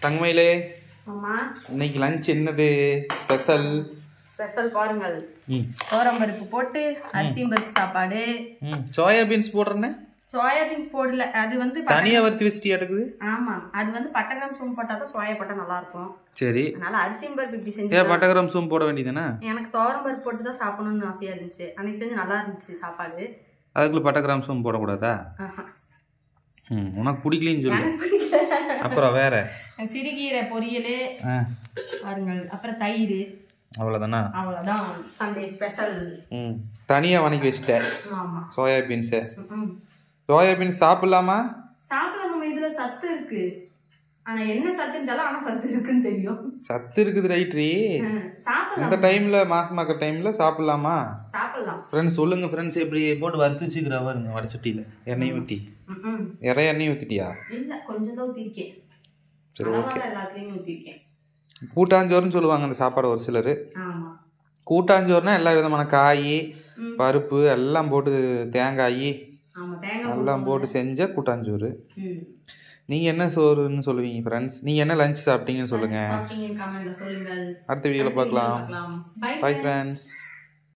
தங்கமயிலே ஆமா இன்னைக்கு லஞ்ச் என்னது ஸ்பெஷல் ஸ்பெஷல் பாருங்கள் ம் தோரம் பருப்பு போட்டு அரிசியும் பருப்பு சாப்பாடு ம் சோயா பீன்ஸ் போடுறேன்னு சோயா பீன்ஸ் போடல அது வந்து ப- தனியாக வறுத்து வச்சுட்டியா இருக்குது ஆமா அது வந்து பட்டகிராம் சோம்பு போட்டா தான் சோயா போட்டா நல்லா இருக்கும் சரி அதனால அரிசியும் பருப்பு இப்படி ஏ செஞ்சு பட்டகிராம் சூம் போட வேண்டியதானே எனக்கு தோரம் பருப்பு போட்டு தான் சாப்பிடணும்னு ஆசையா இருந்துச்சு அன்னைக்கு செஞ்சு நல்லா இருந்துச்சு சாப்பாடு அதுக்குள்ள பட்டகிராம் சூம் போடக்கூடாதா ஆஹா. ம் உனக்கு பிடிக்கலன்னு சொல்லு எனக்கு பிடிக்கல. அப்புறம் வேற சிறுகீரை பொரியல் ஆ பாருங்கள் அப்புறம் தயிர் அவ்வளோதானா அவ்வளோதான் சண்டே ஸ்பெஷல் ம் தனியாக வணக்கி வச்சிட்டேன் ஆமா சோயா பீன்ஸை ம். சோயா பீன்ஸ் சாப்பிடலாமா சாப்பிடலாம் நம்ம இதுல சத்து இருக்கு ஆனா என்ன சத்து இருந்தாலும் ஆனா சத்து இருக்குன்னு தெரியும் சத்து இருக்குது ரைட்ரி ம். சாப்பிடலாம் இந்த டைமில் மாசமாக்க டைமில் சாப்பிடலாமா சாப்பிடலாம் ஃப்ரெண்ட்ஸ் சொல்லுங்க ஃப்ரெண்ட்ஸ் இப்படி போட்டு வறுத்து வச்சுக்கிறா பாருங்க வடச்சட்டியில் எண்ணெய் ஊற்றி ம், ம். நிறைய எண்ணெய் ஊற்றிட்டியா இல்ல கொஞ்சம் தான் ஊத்திருக்கேன் சரி அளவா ஓகே தான் எல்லாத்துலயும் ஊத்திருக்கேன் கூட்டாஞ்சோறுன்னு சொல்லுவாங்க அந்த சாப்பாடு ஒரு சிலர் ஆமா கூட்டாஞ்சோறுனா எல்லா விதமான காய் ம். பருப்பு எல்லாம் போட்டு தேங்காய் ஆமா தேங்காய் எல்லாம் போட்டு செஞ்ச கூட்டாஞ்சோறு ம். நீங்கள் என்ன சோறுன்னு சொல்லுவீங்க ஃப்ரெண்ட்ஸ் நீங்கள் என்ன லஞ்ச் சாப்பிட்டீங்கன்னு சொல்லுங்கள் சாப்பிட்டீங்கன்னு கமெண்ட்ல சொல்லுங்கள் அடுத்த வீடியோவில் பார்க்கலாம் பார்க்கலாம் பை பை ஃப்ரெண்ட்ஸ்